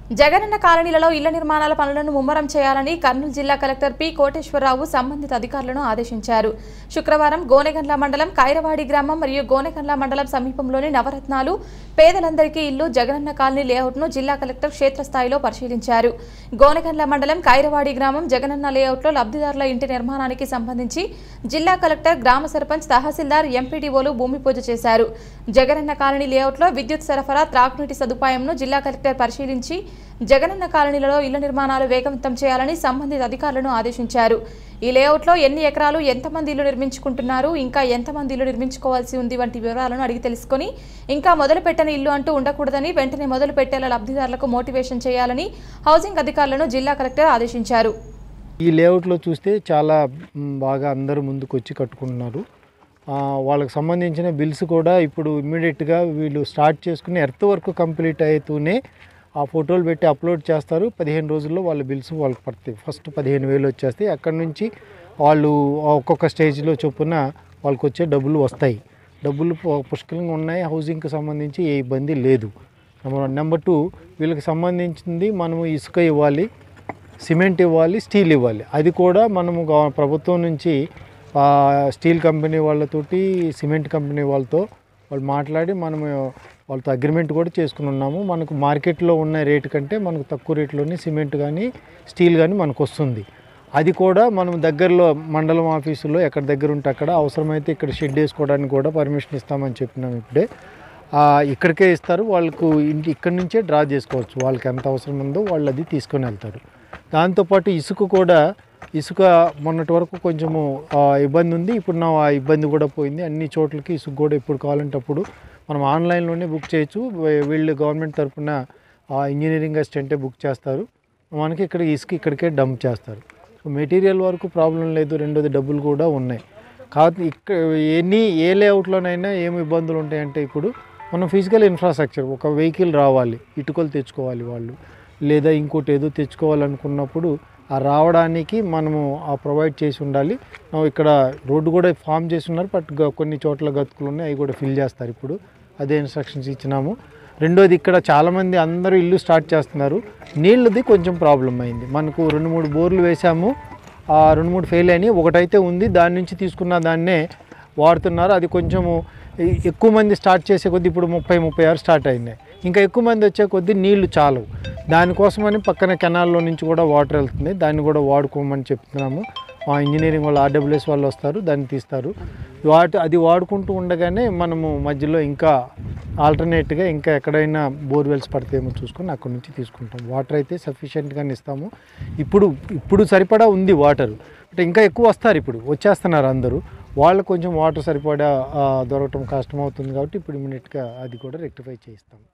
జగనన్న కాలనీలలో ఇళ్ల నిర్మాణాల పనులను ముమ్మరం చేయాలని కర్నూలు జిల్లా కలెక్టర్ పి కోటేశ్వరరావు సంబంధిత అధికారులను ఆదేశించారు శుక్రవారం గోనెగండ్ల మండలం కైరవాడి గ్రామం మరియు గోనెగండ్ల మండలం సమీపంలోని నవరత్నాలు పేదలందరికీ ఇల్లు జగనన్న కాలనీ లేఅవుట్ను జిల్లా కలెక్టర్ క్షేత్రస్థాయిలో పరిశీలించారు గోనెగండ్ల మండలం కైరవాడి గ్రామం జగనన్న లేఅవుట్లో లబ్ధిదారుల ఇంటి నిర్మాణానికి సంబంధించి జిల్లా కలెక్టర్ గ్రామ సర్పంచ్ తహసీల్దార్ ఎంపీడీఓలు భూమి పూజ చేశారు జగనన్న కాలనీ లేఅవుట్లో విద్యుత్ సరఫరా త్రాగునీటి సదుపాయంను జిల్లా కలెక్టర్ పరిశీలించి జగనన్న కాలనీలలో ఇళ్ల నిర్మాణాలు వేగవంతం చేయాలని సంబంధిత అధికారులను ఆదేశించారు ఈ లేఅవుట్లో ఎన్ని ఎకరాలు ఎంతమంది ఇల్లు నిర్మించుకుంటున్నారు ఇంకా ఎంతమంది ఇల్లు నిర్మించుకోవాల్సి ఉంది వంటి వివరాలను అడిగి తెలుసుకొని ఇంకా మొదలు పెట్టని ఇల్లు అంటూ ఉండకూడదని వెంటనే మొదలు పెట్టేలా లబ్ధిదారులకు మోటివేషన్ చేయాలని హౌసింగ్ అధికారులను జిల్లా కలెక్టర్ ఆదేశించారు ఈ లేఅవుట్లో చూస్తే చాలా మ్, బాగా అందరూ ముందుకు వచ్చి కట్టుకుంటున్నారు ఆ, వాళ్ళకి సంబంధించిన బిల్స్ కూడా ఇప్పుడు ఇమ్మీడియట్గా వీళ్ళు స్టార్ట్ చేసుకుని ఎర్త్ వర్క్ కంప్లీట్ అవుతూనే ఆ ఫోటోలు పెట్టి అప్లోడ్ చేస్తారు పదిహేను రోజుల్లో వాళ్ళ బిల్స్ వాళ్ళకి పడతాయి ఫస్ట్ పదిహేను వేలు వచ్చేస్తాయి అక్కడి నుంచి వాళ్ళు ఒక్కొక్క స్టేజ్లో చొప్పున వాళ్ళకి వచ్చే డబ్బులు వస్తాయి డబ్బులు పు- పుష్కలంగా ఉన్నాయి హౌసింగ్కి సంబంధించి ఏ ఇబ్బంది లేదు నెంబర్ వన్ నెంబర్ టూ వీళ్ళకి సంబంధించింది మనము ఇసుక ఇవ్వాలి సిమెంట్ ఇవ్వాలి స్టీల్ ఇవ్వాలి అది కూడా మనము గవ- ప్రభుత్వం నుంచి ఆ, స్టీల్ కంపెనీ వాళ్ళతోటి సిమెంట్ కంపెనీ వాళ్ళతో వాళ్ళు మాట్లాడి మనము వాళ్ళతో అగ్రిమెంట్ కూడా చేసుకుని ఉన్నాము మనకు మార్కెట్లో ఉన్న రేటు కంటే మనకు తక్కువ రేట్లోనే సిమెంట్ కానీ స్టీల్ కానీ మనకు వస్తుంది అది కూడా మనం దగ్గరలో మండలం ఆఫీసులో ఎక్కడ దగ్గర ఉంటే అక్కడ అవసరమైతే ఇక్కడ షెడ్ వేసుకోవడానికి కూడా పర్మిషన్ ఇస్తామని చెప్పినాం ఇప్పుడే ఆ, ఇక్కడికే ఇస్తారు వాళ్ళకు ఇంటి ఇక్కడి నుంచే డ్రా చేసుకోవచ్చు వాళ్ళకి ఎంత అవసరం ఉందో వాళ్ళు అది తీసుకొని వెళ్తారు దాంతోపాటు ఇసుక కూడా ఇసుక మొన్నటి వరకు కొంచెము ఆ, ఇబ్బంది ఉంది ఇప్పుడు నా ఆ ఇబ్బంది కూడా పోయింది అన్ని చోట్లకి ఇసుక కూడా ఎప్పుడు కావాలంటే అప్పుడు మనం ఆన్లైన్లోనే బుక్ చేయొచ్చు వీ- వీళ్ళు గవర్నమెంట్ తరఫున ఇంజనీరింగ్ అసిస్టెంటే బుక్ చేస్తారు మనకి ఇక్కడ ఇసుక ఇక్కడికే డంప్ చేస్తారు మెటీరియల్ వరకు ప్రాబ్లం లేదు రెండోది డబ్బులు కూడా ఉన్నాయి కాదు ఇక్కడ ఎన్ని ఏ లేఅవుట్లోనైనా ఏమి ఇబ్బందులు ఉంటాయంటే ఇప్పుడు మనం ఫిజికల్ ఇన్ఫ్రాస్ట్రక్చర్ ఒక వెహికల్ రావాలి ఇటుకలు తెచ్చుకోవాలి వాళ్ళు లేదా ఇంకోటి ఏదో తెచ్చుకోవాలనుకున్నప్పుడు ఆ రావడానికి మనము ఆ ప్రొవైడ్ చేసి ఉండాలి ఆ, ఇక్కడ రోడ్డు కూడా ఫామ్ చేసి ఉన్నారు బట్ గ- కొన్ని చోట్ల గతుకులు ఉన్నాయి అవి కూడా ఫిల్ చేస్తారు ఇప్పుడు అదే ఇన్స్ట్రక్షన్స్ ఇచ్చినాము రెండోది ఇక్కడ చాలామంది అందరూ ఇల్లు స్టార్ట్ చేస్తున్నారు నీళ్ళది కొంచెం ప్రాబ్లం అయింది మనకు రెండు మూడు బోర్లు వేసాము ఆ రెండు మూడు ఫెయిల్ అయినాయి ఒకటైతే ఉంది దాని నుంచి తీసుకున్న దాన్నే వాడుతున్నారు అది కొంచెము ఎ- ఎక్కువ మంది స్టార్ట్ చేసే కొద్దీ ఇప్పుడు ముప్పై ముప్పై ఆరు స్టార్ట్ అయినాయి ఇంకా ఎక్కువ మంది వచ్చే కొద్దీ నీళ్లు చాలవు దానికోసమని పక్కన కెనాల్లో నుంచి కూడా వాటర్ వెళ్తుంది దాన్ని కూడా వాడుకోమని చెప్తున్నాము మా ఇంజనీరింగ్ వాళ్ళు ఆర్డబ్ల్యూఎస్ వాళ్ళు వస్తారు దాన్ని తీస్తారు వాటి అది వాడుకుంటూ ఉండగానే మనము మధ్యలో ఇంకా ఆల్టర్నేట్గా ఇంకా ఎక్కడైనా బోర్వెల్స్ పడితేమో చూసుకొని అక్కడ నుంచి తీసుకుంటాం వాటర్ అయితే సఫిషియెంట్గానే ఇస్తాము ఇప్పుడు ఇప్పుడు సరిపడా ఉంది వాటర్ అంటే ఇంకా ఎక్కువ వస్తారు ఇప్పుడు వచ్చేస్తున్నారు అందరూ వాళ్ళకు కొంచెం వాటర్ సరిపడా ఆ, దొరకటం కష్టమవుతుంది కాబట్టి ఇప్పుడు ఇమీడియట్గా అది కూడా రెక్టిఫై చేయిస్తాం